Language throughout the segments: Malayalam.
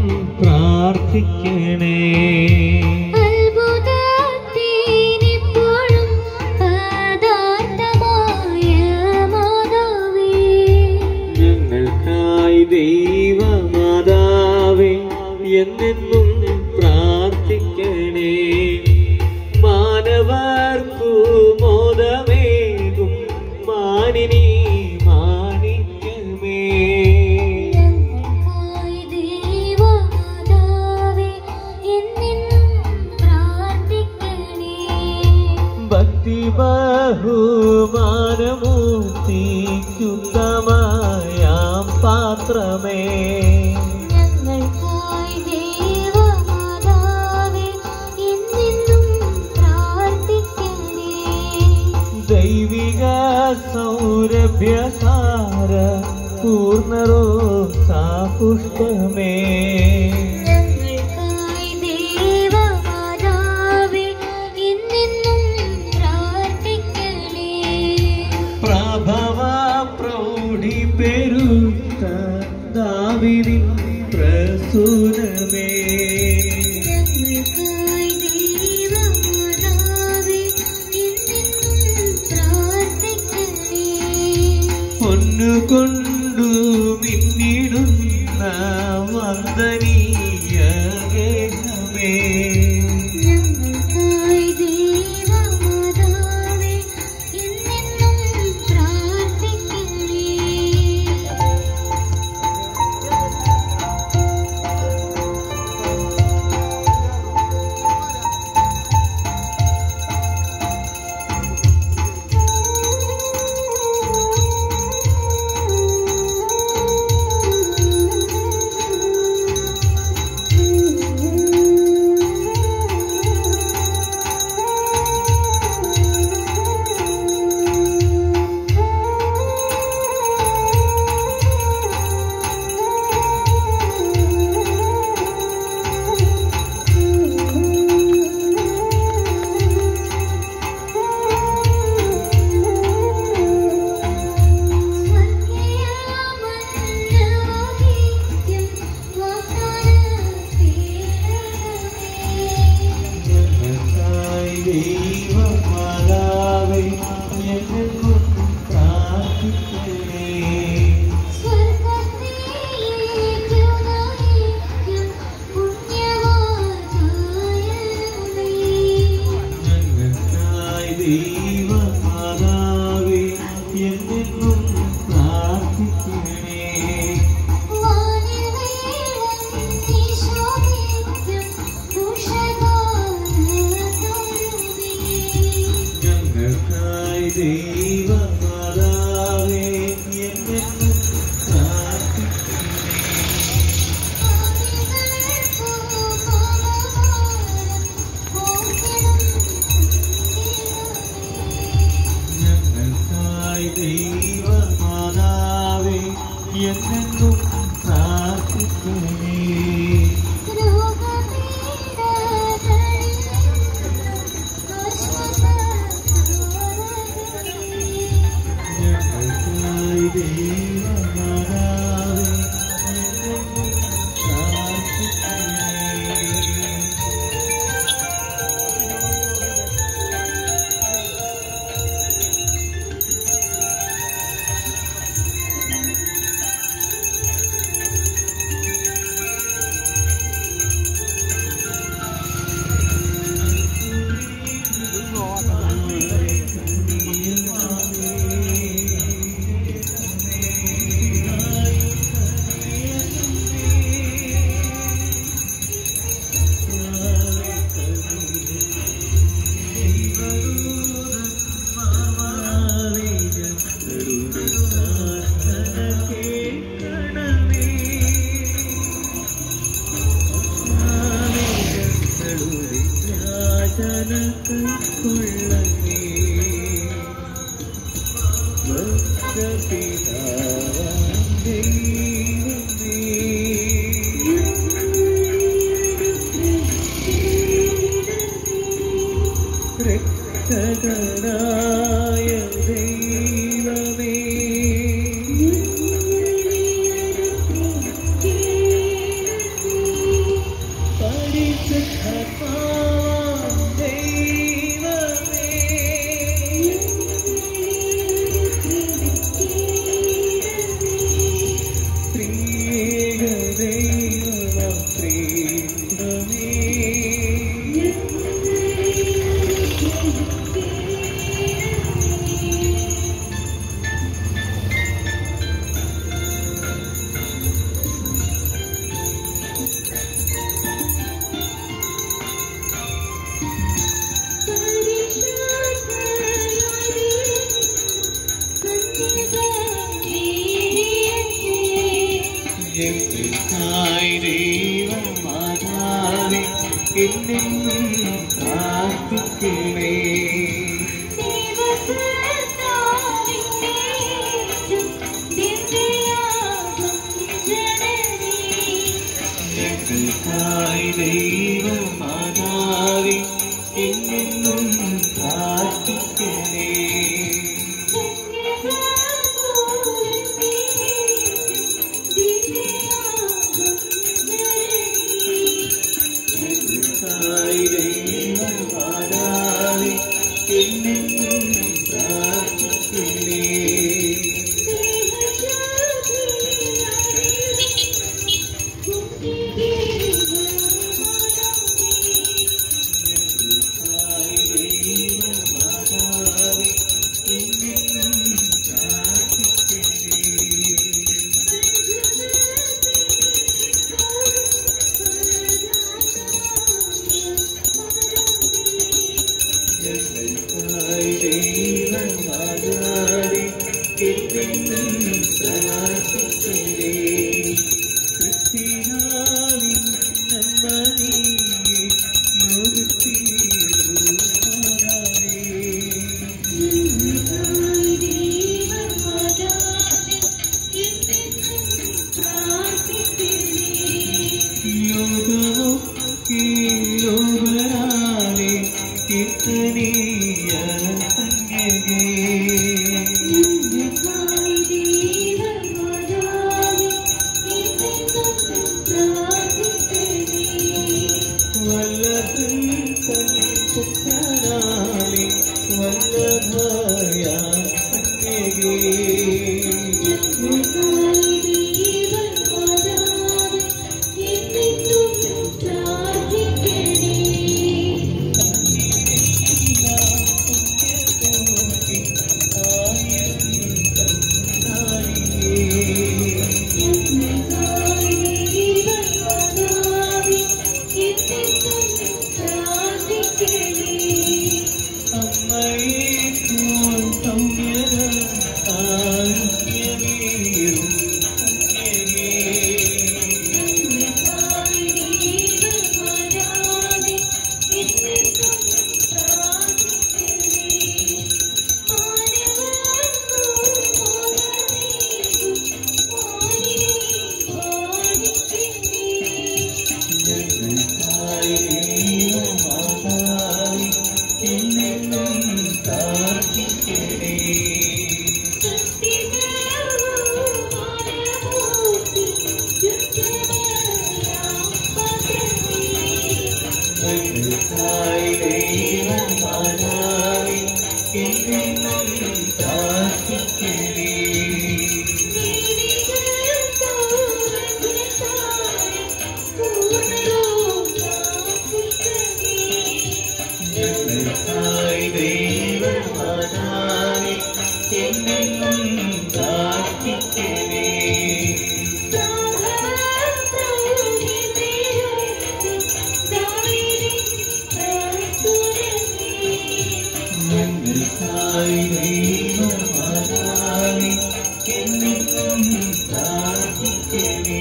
പ്രാർത്ഥിക്കണേ അത്ഭുതത്തിനിപ്പോഴും പദാർത്ഥമായ മാതാവേ ഞങ്ങൾക്കായി ദൈവമാതാവേ എന്നെന്നും പ്രാർത്ഥിക്കണേ മാനവർക്കു മോദമേകും മാനിനി മാണിക്യമേ ഞങ്ങൾക്കായി ദൈവമാതാവേ എന്നെന്നും പ്രാർത്ഥിക്കണേ ഭക്തി ബഹുമാനമൂർത്തിക്കുത്തമായാം പാത്രമേ ഞങ്ങൾക്കായി ദൈവമാതാവേ എന്നെന്നും പ്രാർത്ഥിക്കണേ ദൈവിക സൗരഭ്യസാര പൂർണ്ണരോ സാപുഷ്ടമേ ഞങ്ങൾക്കായി ദൈവമാതാവേ എന്നെന്നും പ്രാർത്ഥിക്കണേ പ്രഭവ പ്രൗഢി പെരുത്ത ദാവിദിൻ പ്രസൂനമേ ഞങ്ങൾക്കായി ദൈവമാതാവേ എന്നെന്നും പ്രാർത്ഥിക്കണേ പൊന്നുകൊണ്ടു മിന്നിടുന്ന വന്ദനീയ ഗേഹമേ ഞങ്ങൾക്കായി ദൈവമാതാവേ എന്നെന്നും പ്രാർത്ഥിക്കണേ സ്വർഗീയമന്യവാക്യം വാഗ്ദാനപീഠമേ ഞങ്ങൾക്കായി ദൈവമാതാവേ എന്നെന്നും പ്രാർത്ഥിക്കണേ സ്വർഗ്ഗത്തിലേക്കു നയിക്കും പുണ്യവാചാരണമേ. ഞങ്ങൾക്കായി ദൈവമാതാവേ എന്നെന്നും പ്രാർത്ഥിക്കണേ വാനിൽ വിളങ്ങി ശോഭിക്കും ഉഷകാലതരുമേ. ഞങ്ങൾക്കായി ദൈവമാതാവേ എന്നെന്നും പ്രാർത്ഥിക്കണേ ആദികൾക്കു പാപഭാരം പോക്കിടും ദൈവമേ. ഞങ്ങൾക്കായി ദൈവമാതാവേ എന്നെന്നും പ്രാർത്ഥിക്കണേ ഞങ്ങൾക്കായി ദൈവമാതാവേ എന്നെന്നും പ്രാർത്ഥിക്കണേ രക്ഷകനായ ദൈവമേ എന്നെന്നും പ്രാർത്ഥിക്കണേ ഞങ്ങൾക്കായി ദൈവമാതാവേ എന്നെന്നും പ്രാർത്ഥിക്കണേ ഞങ്ങൾക്കായി ദൈവമാതാവേ എന്നെന്നും പ്രാർത്ഥിക്കണേ ലോകരാലെ കീർത്തനീയ സംഗീതേ വല്ലഭനാളി വല്ലഭയ അമ്മയെ പോൽ സൗമ്യത ആരോഗ്യമേറും ഞങ്ങൾക്കായി ദൈവമാതാവേ, എന്നെന്നും പ്രാർത്ഥിക്കണേ ഞങ്ങൾക്കായി ദൈവമാതാവേ, എന്നെന്നും പ്രാർത്ഥിക്കണേ ഞങ്ങൾക്കായി ദൈവമാതാവേ, എന്നെന്നും പ്രാർത്ഥിക്കണേ ഞങ്ങൾക്കായി ദൈവമാതാവേ, എന്നെന്നും പ്രാർത്ഥിക്കണേ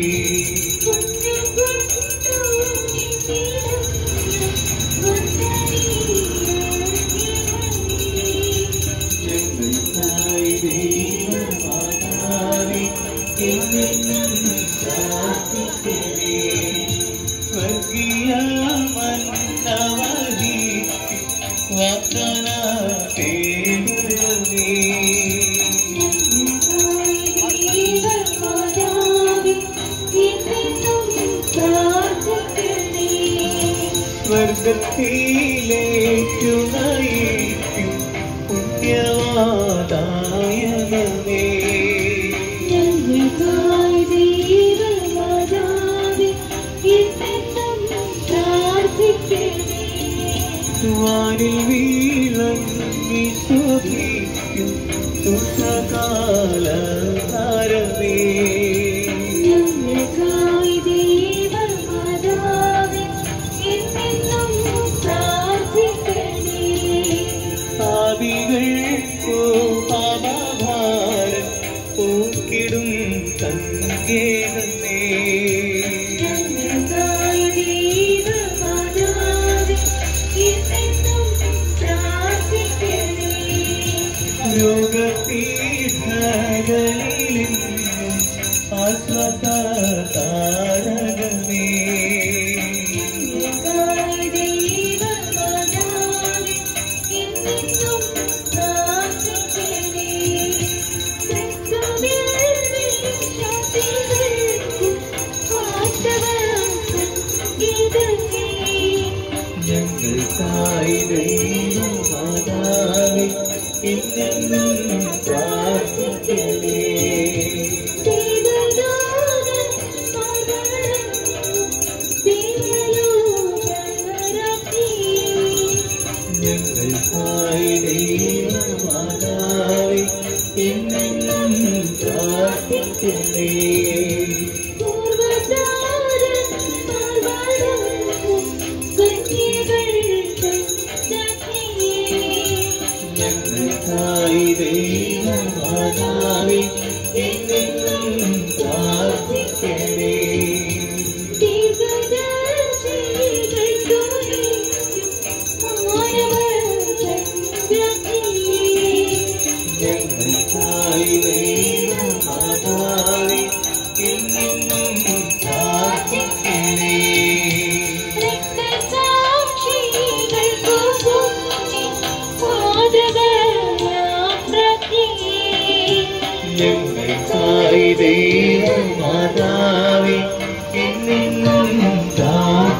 ഞങ്ങൾക്കായി ദൈവമാതാവേ, എന്നെന്നും പ്രാർത്ഥിക്കണേ സ്വർഗീയ മന്നവഹിക്ക് വാഗ്ദാന തേടുമേ സ്വർഗത്തിലേക്കു നയിക്കും പുണ്യവാദായകമേ വാനിൽ വീഴങ്ങി ശോഭിക്കും സുഖകാല താരമേ പാപികൾക്കോ പാപഭാരം പോക്കിടും സങ്കേതമേ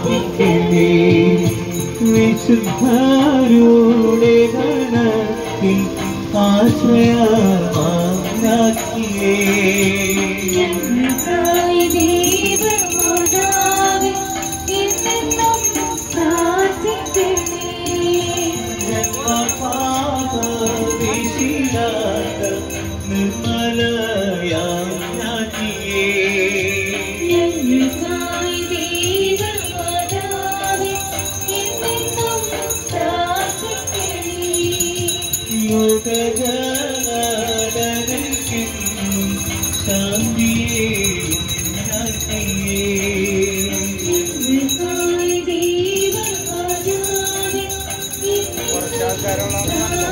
പ്രാർത്ഥിക്കണേ വിശുദ്ധരുടെ ഗണത്തിൽ ആശ്രയമാക്കിയേ ഞങ്ങൾക്കായി ദൈവമാതാവേ, എന്നെന്നും പ്രാർത്ഥിക്കണേ. ഞങ്ങൾക്കായി ദൈവമാതാവേ, എന്നെന്നും പ്രാർത്ഥിക്കണേ. ഞങ്ങൾക്കായി ദൈവമാതാവേ, എന്നെന്നും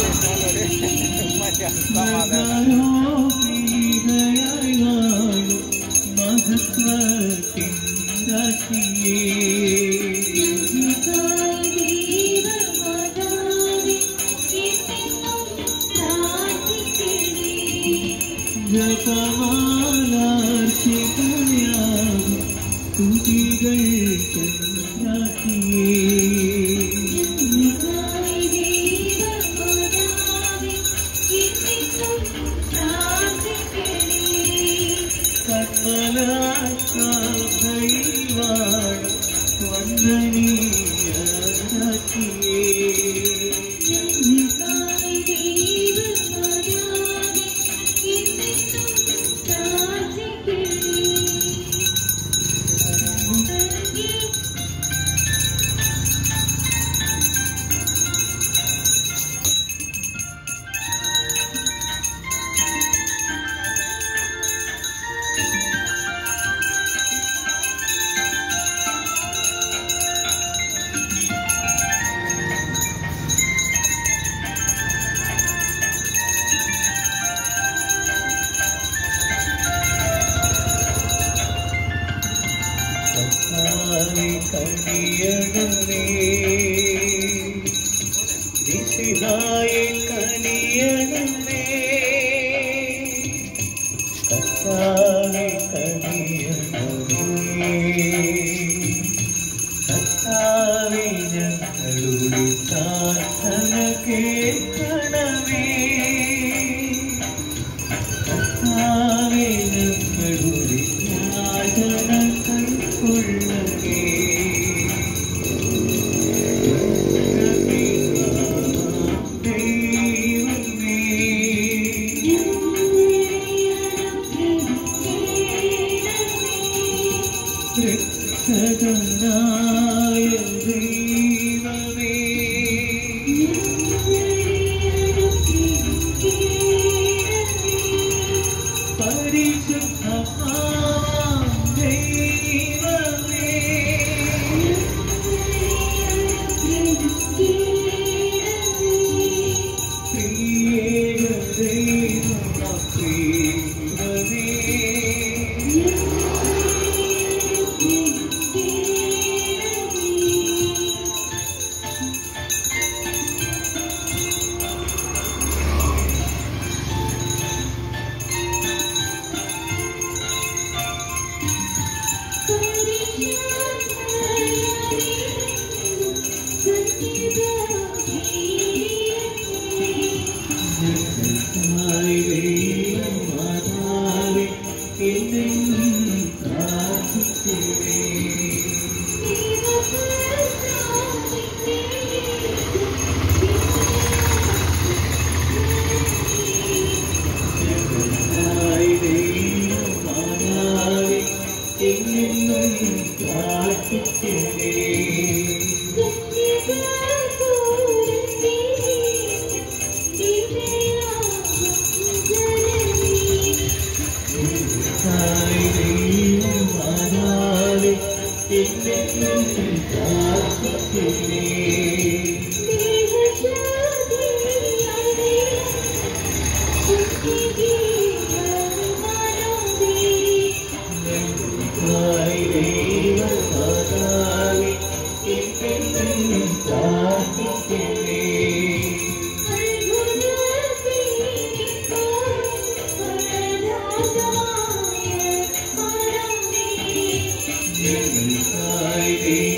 ഞങ്ങൾക്കായി ദൈവമാതാവേ, എന്നെന്നും പ്രാർത്ഥിക്കണേ. തുതികൾ കണ്ടാക്കിയേ ഞങ്ങൾക്കായി ദൈവമാതാവേ, എന്നെന്നും പ്രാർത്ഥിക്കണേ. ഞങ്ങൾക്കായി ദൈവമാതാവേ, എന്നെന്നും പ്രാർത്ഥിക്കണേ. കണിയണമേ ദിശിഹായി കണിയണമേ കർത്താവെ കണിയണമേ കർത്താവെ ഞങ്ങളുടെ പ്രാർത്ഥന കേൾക്കണമേ കർത്താവെ ഞങ്ങളുടെ യാചന കൈക്കൊള്ളണമേ ദൈവമേ രക്ഷകനായ ദൈവമേ പരിശുദ്ധമാം ദൈവമേ പ്രിയ ദൈവമേ പ്രിയമേ ഞങ്ങൾക്കായി ദൈവമാതാവേ എന്നെന്നും പ്രാർത്ഥിക്കണേ ഞങ്ങൾക്കായി ദൈവമാതാവേ എന്നെന്നും പ്രാർത്ഥിക്കണേ ഞങ്ങൾക്കായി ദൈവമാതാവേ എന്നെന്നും പ്രാർത്ഥിക്കണേ ഞങ്ങൾക്കായി ദൈവമാതാവേ എന്നെന്നും പ്രാർത്ഥിക്കണേ ഞങ്ങൾക്കായി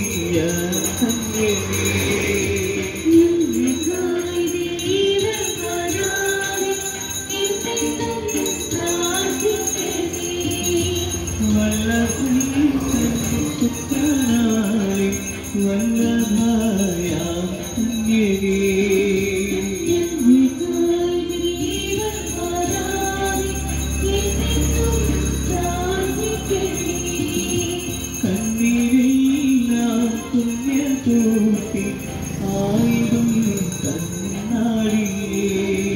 കണ്ണീരെല്ലാം പുണ്യതൂക്കി ആയിരം കണ്ണാടിയേ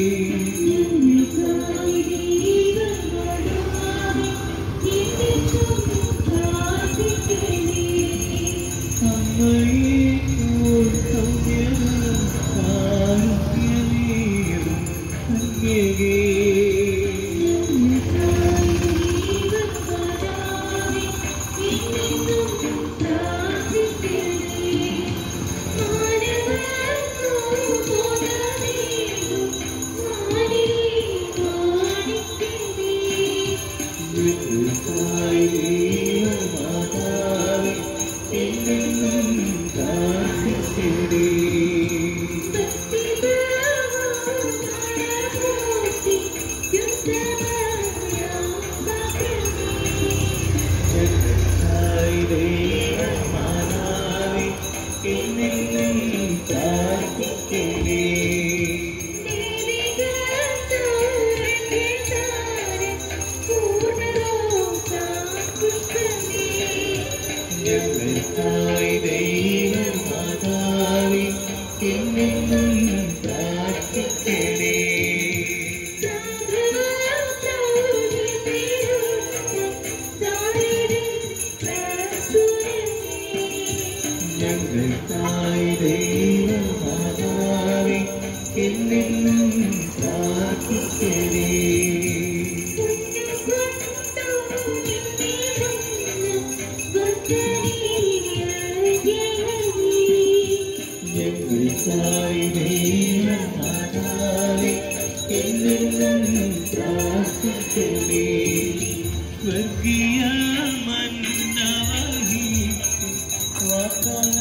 സ്വർഗീയ മന്നവഹി വസന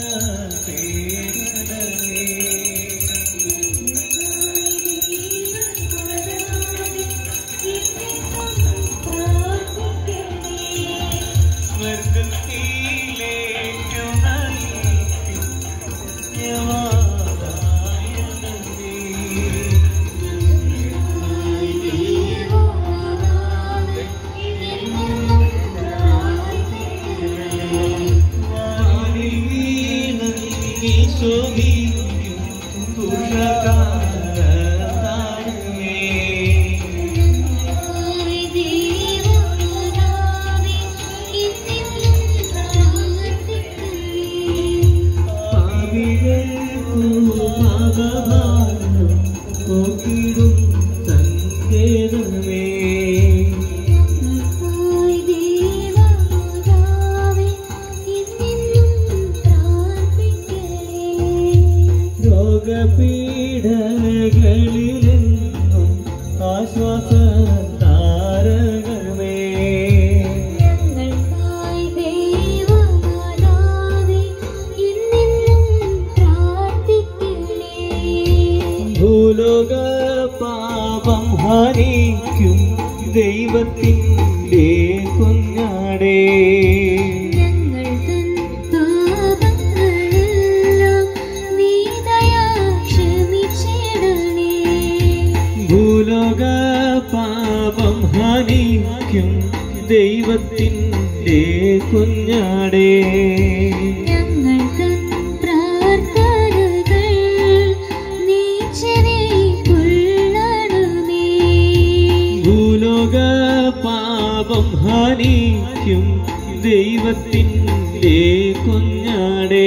തേരടേ സ്വർഗത്തിലേക്കു നയിക്കും യവാദായനമേ. രോഗപീഠകളിലെന്നും ആശ്വാസ താരകമേ ഭൂലോക പാപം ഹനിക്കും ദൈവത്തിൻ്റെ കുഞ്ഞാടേ ഭൂലോക പാപം ഹനിക്കും ദൈവത്തിൻ്റെ കുഞ്ഞാടേ ഭൂലോക പാപം ഹനിക്കും ദൈവത്തിൻ്റെ കുഞ്ഞാടേ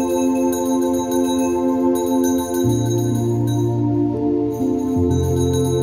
ും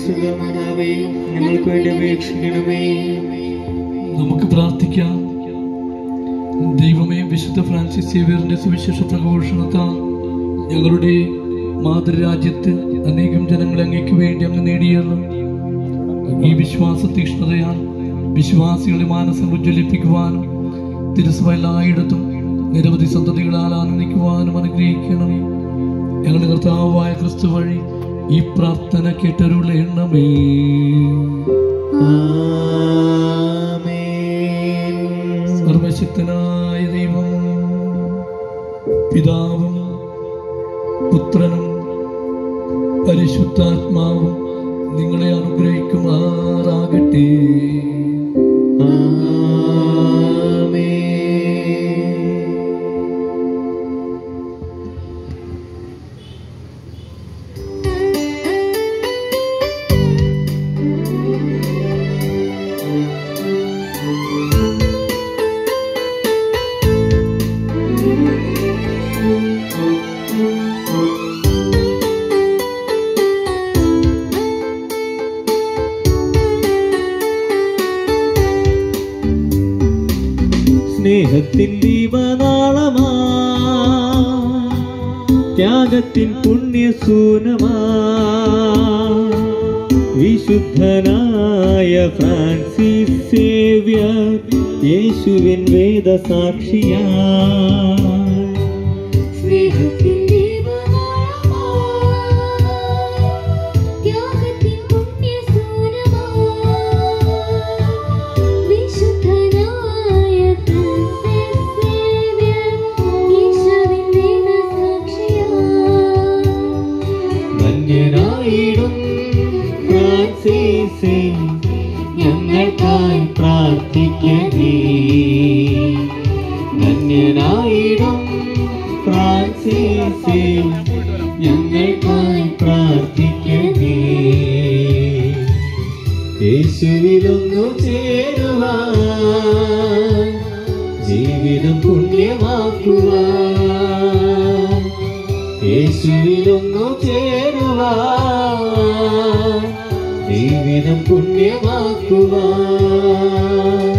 പരിശുദ്ധമാതാവേ ഞങ്ങൾക്ക് വേണ്ടി അപേക്ഷിക്കണമേ നമുക്ക് പ്രാർത്ഥിക്കാം ദൈവമേ വിശുദ്ധ ഫ്രാൻസിസ് സേവിയറിന്റെ സുവിശേഷ പ്രഘോഷണത്താൽ ഞങ്ങളുടെ മാതൃരാജ്യത്ത് അനേകം ജനങ്ങൾ അങ്ങേക്ക് വേണ്ടി അങ്ങ് നേടിയല്ലോ ഈ വിശ്വാസ തീക്ഷ്ണതയാൽ വിശ്വാസികളുടെ മാനസം ഉജ്ജ്വലിപ്പിക്കുവാനും തിരുസഭ എല്ലായിടത്തും നിരവധി സന്തതികളാൽ ആനന്ദിക്കുവാനും അനുഗ്രഹിക്കണമേ ഞങ്ങളുടെ കർത്താവായ ക്രിസ്തു വഴി ഈ പ്രാർത്ഥന കേട്ടരുളേണമേ ആമേൻ സർവശക്തനായ ദൈവം പിതാവും പുത്രനും പരിശുദ്ധാത്മാവും നിങ്ങളെ അനുഗ്രഹിക്കുമാറാകട്ടെ ആമേൻ സ്നേഹത്തിൻ ദീപനാളമാ ത്യാഗത്തിൻ പുണ്യസൂനമാ വിശുദ്ധനായ ഫ്രാൻസിസ് സേവ്യർ യേശുവിൻ വേദസാക്ഷിയാ സ്നേഹത്തിൻ ദീപനാളമാ ത്യാഗത്തിൻ പുണ്യസൂനമാ വിശുദ്ധനായ ഫ്രാൻസിസ് സേവ്യർ യേശുവിൻ വേദസാക്ഷിയാ ധന്യനായിടും ഫ്രാൻസിസേ ഞങ്ങൾക്കായി പ്രാർത്ഥിക്കണേ ധന്യനായിടും ഫ്രാൻസിസേ ഞങ്ങൾക്കായി പ്രാർത്ഥിക്കണേ യേശുവിലൊന്നു ചേരുവാൻ ജീവിതം പുണ്യമാക്കുവാൻ യേശുവിലൊന്നു ചേരുവാൻ ജീവിതം പുണ്യമാക്കുവാൻ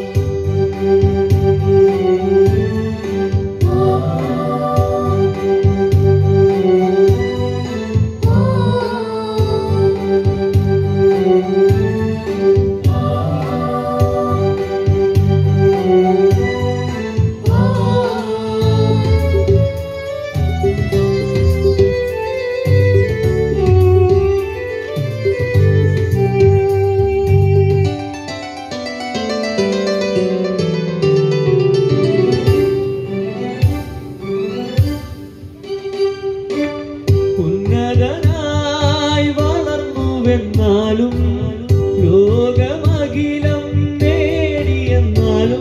ഉന്നതനായി വളർന്നുവെന്നാലും ലോകമഖിലം നേടിയെന്നാലും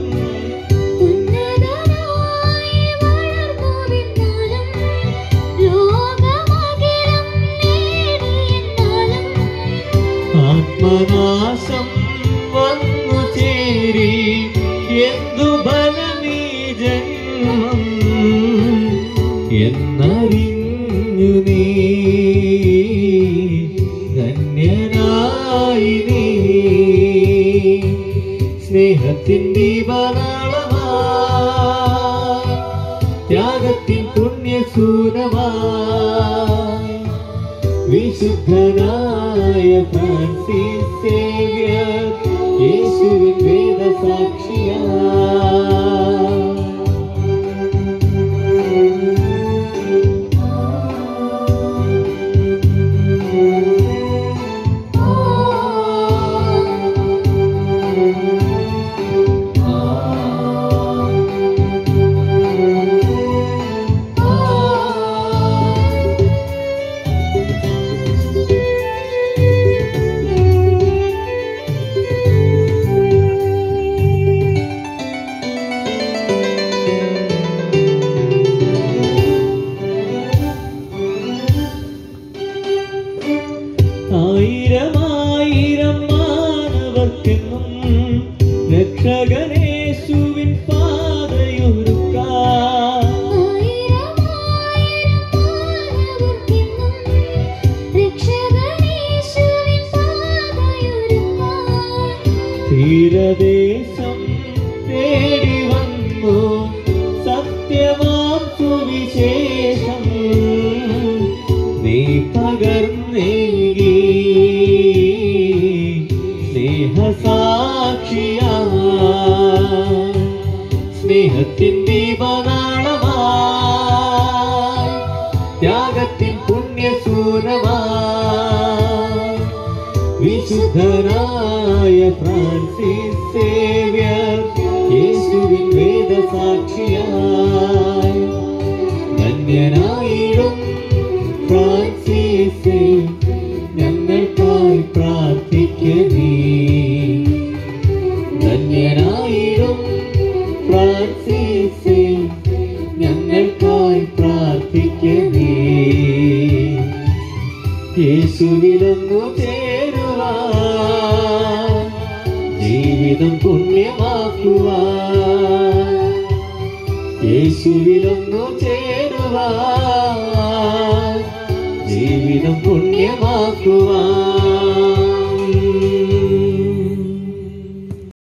ഉന്നതനായി വളർന്നുവെന്നാലും ലോകമഖിലം നേടിയെന്നാലും ആത്മനാശം വന്നു ചേരി എന്തു ഫലമീ ജന്മം എന്നറിഞ്ഞു നീ ധന്യനായി നീ സ്നേഹത്തിൻ ദീപനാളമാ ത്യാഗത്തിൻ പുണ്യസൂനമായി വിശുദ്ധനായ ഫ്രാൻസിസ് സേവ്യർ യേശുവിൻ വേദസാക്ഷിയാ ആയിരമായിരം മാനവർക്കെന്നും രക്ഷകനേശുവിൻ പാതയൊരുക്കാം ആയിരം ആയിരം മാനവർക്കെന്നും രക്ഷകനേശുവിൻ തീരദേശം തേടി വന്നു സത്യമാം സുവിശേഷം നീ പകർന്നേകി സ്നേഹസാക്ഷിയാ സ്നേഹത്തിൻ ദീപനാളമായി ത്യാഗത്തിൻ പുണ്യസൂനമായി വിശുദ്ധനായ ഫ്രാൻസിസ് സേവ്യർ യേശുവിൻ വേദസാക്ഷിയായി ധന്യനായിടും ഫ്രാൻസിസേ ഞങ്ങൾക്കായി പ്രാർത്ഥിക്കണേ ധന്യനായിടും ഫ്രാൻസിസേ ഞങ്ങൾക്കായി പ്രാർത്ഥിക്കണേ യേശുവിലൊന്നു ചേരുവാൻ ജീവിതം പുണ്യമാക്കുവാൻ യേശുവിലൊന്നു ചേരുവാൻ ജീവിതം പുണ്യമാക്കുവാൻ